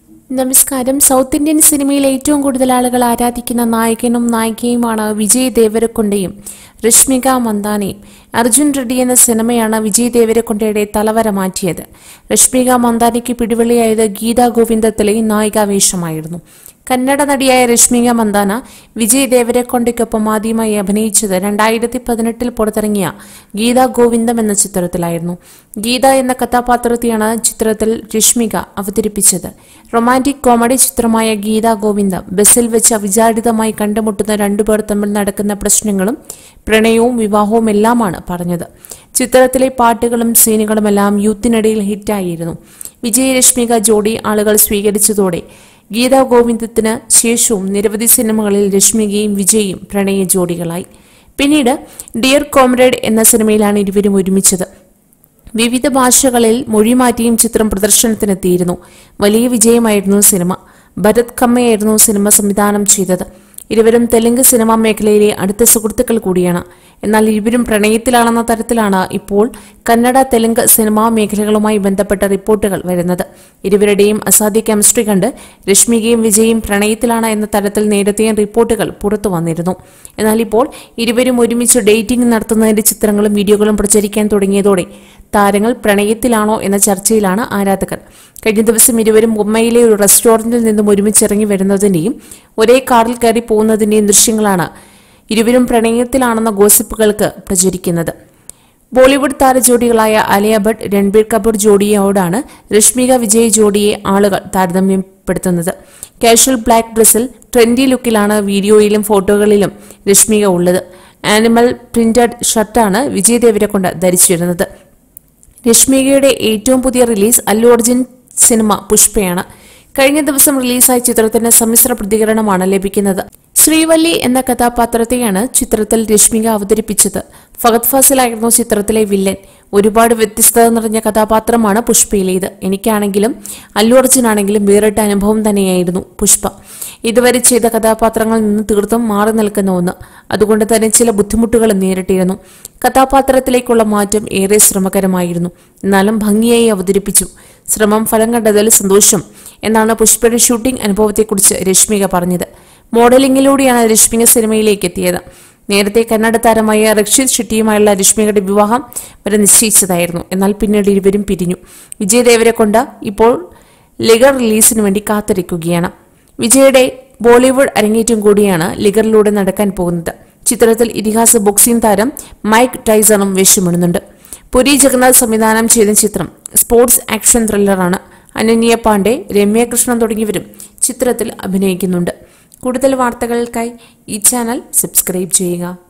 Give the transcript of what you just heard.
നമസ്കാരം south Indian സിനിമയിൽ ഏറ്റവും കൂടുതൽ ആളുകൾ ആരാധിക്കുന്ന നായകനും നായികയുമാണ് വിജയ് ദേവരക്കൊണ്ടയും രശ്മിക മന്ദാനയും അർജുൻ റെഡ്ഡി എന്ന സിനിമയാണ് വിജയ് ദേവരക്കൊണ്ടയുടെ തലവര മാറ്റിയത് രശ്മിക മന്ദാനയ്ക്ക് പിടിവള്ളിയായത് ഗീതാ ഗോവിന്ദത്തിലെ നായികാവേഷമായിരുന്നു കന്നഡ നടിയായ രശ്മിക മന്ദാന വിജയ് ദേവരക്കൊണ്ടയ്ക്കൊപ്പം ആദ്യമായി അഭിനയിച്ചത് രണ്ടായിരത്തി പതിനെട്ടിൽ പുറത്തിറങ്ങിയ ഗീതാ ഗോവിന്ദം എന്ന ചിത്രത്തിലായിരുന്നു ഗീത എന്ന കഥാപാത്രത്തെയാണ് ചിത്രത്തിൽ രശ്മിക അവതരിപ്പിച്ചത് റൊമാന്റിക് കോമഡി ചിത്രമായ ഗീതാ ഗോവിന്ദം ബസ്സിൽ വെച്ച് അവിചാരിതമായി കണ്ടുമുട്ടുന്ന രണ്ടുപേർ തമ്മിൽ നടക്കുന്ന പ്രശ്നങ്ങളും പ്രണയവും വിവാഹവും എല്ലാമാണ് പറഞ്ഞത് ചിത്രത്തിലെ പാട്ടുകളും സീനുകളുമെല്ലാം യൂത്തിനിടയിൽ ഹിറ്റായിരുന്നു വിജയ് രശ്മിക ജോഡി ആളുകൾ സ്വീകരിച്ചതോടെ ഗീതാ ഗോവിന്ദത്തിന് ശേഷവും നിരവധി സിനിമകളിൽ രശ്മികയും വിജയും പ്രണയ ജോഡികളായി പിന്നീട് ഡിയർ കോമ്രേഡ് എന്ന സിനിമയിലാണ് ഇരുവരും ഒരുമിച്ചത് വിവിധ ഭാഷകളിൽ മൊഴിമാറ്റിയും ചിത്രം പ്രദർശനത്തിനെത്തിയിരുന്നു വലിയ വിജയമായിരുന്നു സിനിമ ഭരത് കമ്മയായിരുന്നു സിനിമ സംവിധാനം ചെയ്തത് ഇരുവരും തെലുങ്ക് സിനിമാ മേഖലയിലെ അടുത്ത സുഹൃത്തുക്കൾ കൂടിയാണ് എന്നാൽ ഇരുവരും പ്രണയത്തിലാണെന്ന തരത്തിലാണ് ഇപ്പോൾ കന്നഡ തെലുങ്ക് സിനിമാ മേഖലകളുമായി ബന്ധപ്പെട്ട റിപ്പോർട്ടുകൾ വരുന്നത് ഇരുവരുടെയും അസാധ്യ കെമിസ്ട്രി കണ്ട് രശ്മികയും വിജയും പ്രണയത്തിലാണ് എന്ന തരത്തിൽ നേരത്തെയും റിപ്പോർട്ടുകൾ പുറത്തു വന്നിരുന്നു എന്നാൽ ഇപ്പോൾ ഇരുവരും ഒരുമിച്ച് ഡേറ്റിംഗ് നടത്തുന്നതിന്റെ ചിത്രങ്ങളും വീഡിയോകളും പ്രചരിക്കാൻ തുടങ്ങിയതോടെ താരങ്ങൾ പ്രണയത്തിലാണോ എന്ന ചർച്ചയിലാണ് ആരാധകർ കഴിഞ്ഞ ദിവസം ഇരുവരും മുംബൈയിലെ ഒരു റെസ്റ്റോറന്റിൽ നിന്നും ഒരുമിച്ചിറങ്ങി വരുന്നതിന്റെയും ഒരേ കാറിൽ കയറി പോകുന്നതിന്റെയും ദൃശ്യങ്ങളാണ് ഇരുവരും പ്രണയത്തിലാണെന്ന ഗോസിപ്പുകൾക്ക് പ്രചരിക്കുന്നത് ബോളിവുഡ് താരജോഡികളായ അലിയ ഭട്ട് രൺബീർ കപൂർ ജോഡിയോടാണ് രശ്മിക വിജയ് ജോഡിയെ ആളുകൾ താരതമ്യപ്പെടുത്തുന്നത് കാഷ്വൽ ബ്ലാക്ക് ഡ്രസ്സിൽ ട്രെൻഡി ലുക്കിലാണ് വീഡിയോയിലും ഫോട്ടോകളിലും രശ്മിക ഉള്ളത് ആനിമൽ പ്രിന്റഡ് ഷർട്ടാണ് വിജയ് ദേവരെ ധരിച്ചിരുന്നത് രശ്മികയുടെ ഏറ്റവും പുതിയ റിലീസ് അല്ലു അർജുൻ സിനിമ പുഷ്പയാണ് കഴിഞ്ഞ ദിവസം റിലീസായ ചിത്രത്തിന് സമ്മിശ്ര പ്രതികരണമാണ് ലഭിക്കുന്നത് ശ്രീവല്ലി എന്ന കഥാപാത്രത്തെയാണ് ചിത്രത്തിൽ രശ്മിക അവതരിപ്പിച്ചത് ഫഹദ് ഫാസിലായിരുന്നു ചിത്രത്തിലെ വില്ലൻ ഒരുപാട് വ്യത്യസ്തത നിറഞ്ഞ കഥാപാത്രമാണ് പുഷ്പയിലേത് എനിക്കാണെങ്കിലും അല്ലു അർജുനാണെങ്കിലും വേറിട്ട അനുഭവം തന്നെയായിരുന്നു പുഷ്പ ഇതുവരെ ചെയ്ത കഥാപാത്രങ്ങളിൽ നിന്ന് തീർത്തും മാറി നിൽക്കുന്ന ഒന്ന് അതുകൊണ്ട് തന്നെ ചില ബുദ്ധിമുട്ടുകൾ നേരിട്ടിരുന്നു കഥാപാത്രത്തിലേക്കുള്ള മാറ്റം ഏറെ ശ്രമകരമായിരുന്നു എന്നാലും ഭംഗിയായി അവതരിപ്പിച്ചു ശ്രമം ഫലം കണ്ടതിൽ സന്തോഷം എന്നാണ് പുഷ്പയുടെ ഷൂട്ടിംഗ് അനുഭവത്തെക്കുറിച്ച് രശ്മിക പറഞ്ഞത് മോഡലിംഗിലൂടെയാണ് രശ്മിക സിനിമയിലേക്ക് എത്തിയത് നേരത്തെ കന്നഡ താരമായ റക്ഷിത് ഷെട്ടിയുമായുള്ള രശ്മികയുടെ വിവാഹം വരെ നിശ്ചയിച്ചതായിരുന്നു എന്നാൽ പിന്നീട് ഇരുവരും പിരിഞ്ഞു വിജയ് ദേവരെ കൊണ്ട് ഇപ്പോൾ ലിഗർ റിലീസിന് വേണ്ടി കാത്തിരിക്കുകയാണ് വിജയുടെ ബോളിവുഡ് അരങ്ങേറ്റം കൂടിയാണ് ലിഗറിലൂടെ നടക്കാൻ പോകുന്നത് ചിത്രത്തിൽ ഇതിഹാസ ബോക്സിംഗ് താരം മൈക്ക് ടൈസണും വേഷമിടുന്നുണ്ട് പുരി ജഗന്നാഥ് സംവിധാനം ചെയ്ത ചിത്രം സ്പോർട്സ് ആക്ഷൻ ത്രില്ലറാണ് അനന്യ പാണ്ഡെ രമ്യ കൃഷ്ണൻ തുടങ്ങിയവരും ചിത്രത്തിൽ അഭിനയിക്കുന്നുണ്ട് കൂടുതൽ വാർത്തകൾക്കായി ഈ ചാനൽ സബ്സ്ക്രൈബ് ചെയ്യുക